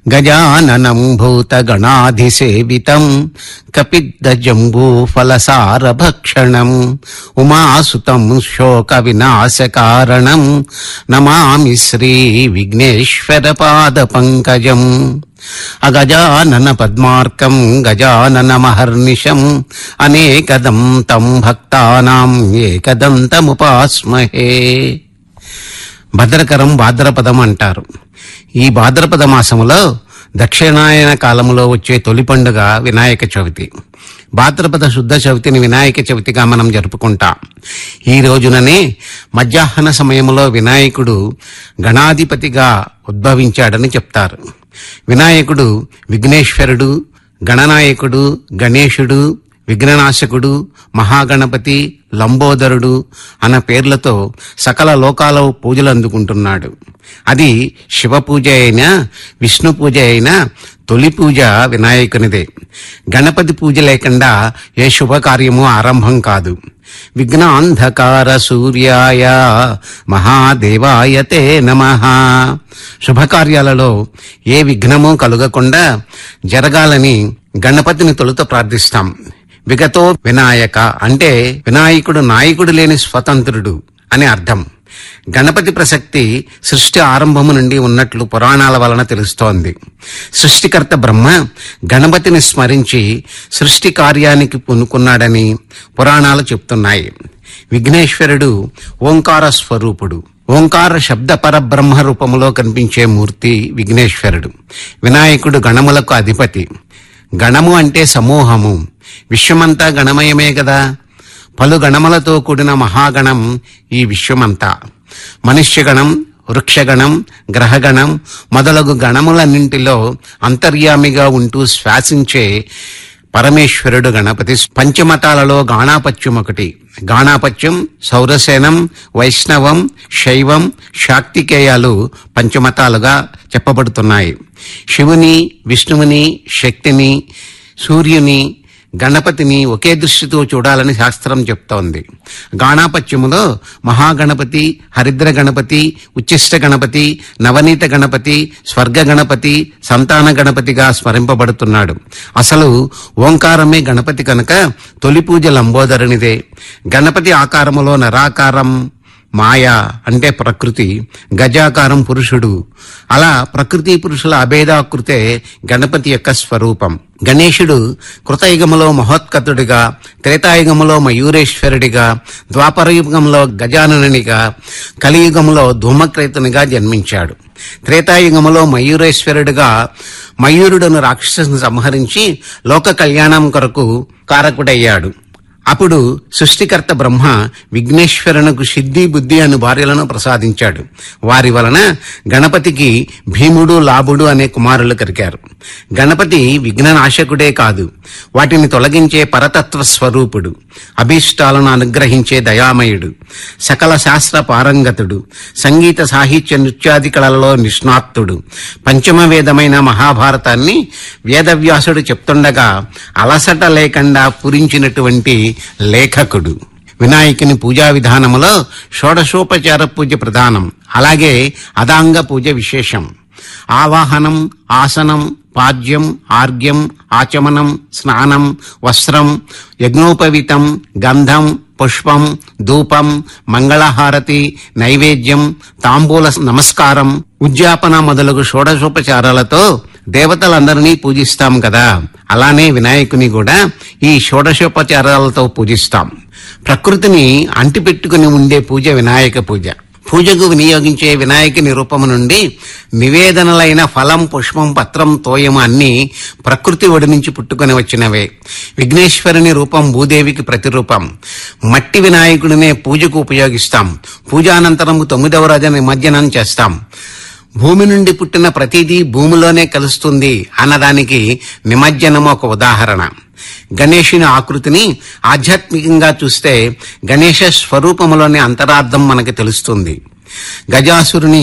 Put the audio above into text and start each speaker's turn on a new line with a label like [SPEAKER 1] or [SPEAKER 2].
[SPEAKER 1] గజాననం భూతగణాధిసేవితం కపిద్దజంబూఫలసారభక్షణం ఉమాసుతం శోక వినాశకారణం నమామి శ్రీ విఘ్నేశ్వర పాద పంకజం అగజానన పద్మార్కం గజాననమహర్నిశం అనేకదం తం భక్తానాం ఏకదంతముపాస్మహే భద్రకరం భాద్రపదం అంటారు ఈ భాద్రపద మాసములో దక్షిణాయన కాలంలో వచ్చే తొలి పండుగ వినాయక చవితి భాద్రపద శుద్ధ చవితిని వినాయక చవితిగా మనం జరుపుకుంటాం ఈ రోజుననే మధ్యాహ్న సమయంలో వినాయకుడు గణాధిపతిగా ఉద్భవించాడని చెప్తారు వినాయకుడు విఘ్నేశ్వరుడు గణనాయకుడు గణేశుడు విఘ్ననాశకుడు మహాగణపతి లంబోదరుడు అన్న పేర్లతో సకల లోకాల పూజలు అందుకుంటున్నాడు అది శివ పూజ అయినా విష్ణు పూజ అయినా తొలి పూజ వినాయకునిదే గణపతి పూజ లేకుండా ఏ శుభకార్యము ఆరంభం కాదు విఘ్నాంధకార సూర్యాయ మహాదేవాయ తే నమ శుభకార్యాలలో ఏ విఘ్నము కలుగకుండా జరగాలని గణపతిని తొలుత ప్రార్థిస్తాం విగతో వినాయక అంటే వినాయకుడు నాయకుడు లేని స్వతంత్రుడు అని అర్థం గణపతి ప్రసక్తి సృష్టి ఆరంభము నుండి ఉన్నట్లు పురాణాల వలన తెలుస్తోంది సృష్టికర్త బ్రహ్మ గణపతిని స్మరించి సృష్టి కార్యానికి పూనుకున్నాడని పురాణాలు చెప్తున్నాయి విఘ్నేశ్వరుడు ఓంకార స్వరూపుడు ఓంకార శబ్ద పరబ్రహ్మ రూపములో కనిపించే మూర్తి విఘ్నేశ్వరుడు వినాయకుడు గణములకు అధిపతి గణము అంటే సమూహము విశ్వమంతా గణమయమే కదా పలు గణములతో కూడిన మహాగణం ఈ విశ్వమంతా మనుష్యగణం వృక్షగణం గ్రహగణం మొదలగు గణములన్నింటిలో అంతర్యామిగా ఉంటూ శ్వాసించే పరమేశ్వరుడు గణపతి పంచమతాలలో గాణాపత్యం ఒకటి గాణాపత్యం సౌరసేనం వైష్ణవం శైవం శాక్తికేయాలు పంచమతాలుగా చెప్పబడుతున్నాయి శివుని విష్ణువుని శక్తిని సూర్యుని గణపతిని ఒకే దృష్టితో చూడాలని శాస్త్రం చెప్తోంది గాణాపత్యములో మహాగణపతి హరిద్ర గణపతి ఉచ్చిష్ట గణపతి నవనీత గణపతి స్వర్గ గణపతి సంతాన గణపతిగా స్మరింపబడుతున్నాడు అసలు ఓంకారమే గణపతి కనుక తొలి పూజ లంబోదరునిదే గణపతి ఆకారములో నరాకారం మాయ అంటే ప్రకృతి గజాకారం పురుషుడు అలా ప్రకృతి పురుషుల అభేదాకృతే గణపతి యొక్క స్వరూపం గణేశుడు కృతయుగములో మహోత్కతుడిగా త్రేతాయుగములో మయూరేశ్వరుడిగా ద్వాపరయుగంలో గజాననునిగా కలియుగంలో ధూమక్రేతునిగా జన్మించాడు త్రేతాయుగములో మయూరేశ్వరుడిగా మయూరుడును రాక్షసుని సంహరించి లోక కళ్యాణం కొరకు కారకుడయ్యాడు అప్పుడు సృష్టికర్త బ్రహ్మ విఘ్నేశ్వరునకు సిద్ధి బుద్ధి అను భార్యలను ప్రసాదించాడు వారి వలన గణపతికి భీముడు లాభుడు అనే కుమారులు కలిగారు గణపతి విఘ్ననాశకుడే కాదు వాటిని తొలగించే పరతత్వ స్వరూపుడు అభీష్టాలను అనుగ్రహించే దయామయుడు సకల శాస్త్ర పారంగతుడు సంగీత సాహిత్య నృత్యాది కళలలో నిష్ణాతుడు పంచమ వేదమైన మహాభారతాన్ని వేదవ్యాసుడు చెప్తుండగా అలసట లేకుండా పూరించినటువంటి లేఖకుడు వినాయకుని పూజా విధానములో షోడశోపచార పూజ ప్రధానం అలాగే అదాంగ పూజ విశేషం ఆవాహనం ఆసనం పాద్యం ఆర్గ్యం ఆచమనం స్నానం వస్త్రం యజ్ఞోపవితం గంధం పుష్పం ధూపం మంగళహారతి నైవేద్యం తాంబూల నమస్కారం ఉద్యాపన మొదలగు షోడశోపచారాలతో దేవతలందరినీ పూజిస్తాం కదా అలానే వినాయకుని కూడా ఈ షోడశోపచారాలతో పూజిస్తాం ప్రకృతిని అంటిపెట్టుకుని ఉండే పూజ వినాయక పూజ పూజకు వినియోగించే వినాయకుని రూపము నుండి నివేదనలైన ఫలం పుష్పం పత్రం తోయము అన్ని ప్రకృతి ఒడి నుంచి పుట్టుకొని వచ్చినవే విఘ్నేశ్వరుని రూపం భూదేవికి ప్రతిరూపం మట్టి వినాయకుడినే పూజకు ఉపయోగిస్తాం పూజానంతరము తొమ్మిదవ రోజు నిమజ్జనం చేస్తాం భూమి నుండి పుట్టిన ప్రతిదీ భూమిలోనే కలుస్తుంది అన్నదానికి నిమజ్జనం ఒక ఉదాహరణ గణేషుని ఆకృతిని ఆధ్యాత్మికంగా చూస్తే గణేష స్వరూపములోని అంతరార్థం మనకి తెలుస్తుంది గజాసురుని